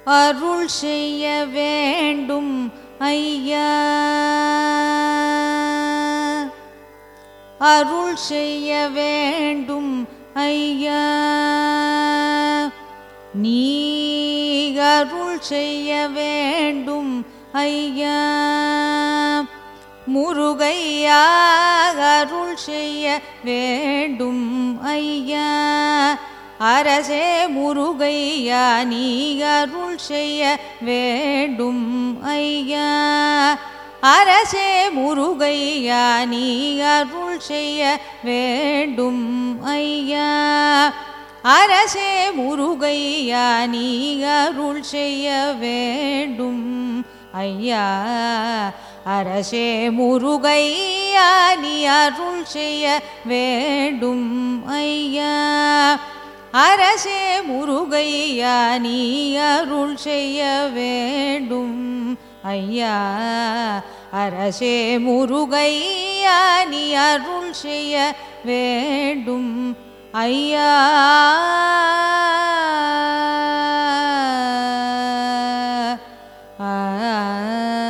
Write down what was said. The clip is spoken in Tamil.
அருள் செய்ய வேண்டும் ஐயா அருள் செய்ய வேண்டும் ஐயா நீ அருள் செய்ய வேண்டும் ஐயா முருகையா அருள் செய்ய வேண்டும் ஐயா அரசே முருகையா நீ அருள் செய்ய வேண்டும் ஐயா அரசே முருகையா நீ அருள் செய்ய வேண்டும் ஐயா அரசே முருகையா நீ அருள் செய்ய வேண்டும் ஐயா அரசே முருகையா நீ அருள் செய்ய வேண்டும் ஐயா அரசே முருகையா நீ அருள் செய்ய வேண்டும் ஐயா அரசே முருகையா நீ அருள் செய்ய வேண்டும் ஐயா ஆ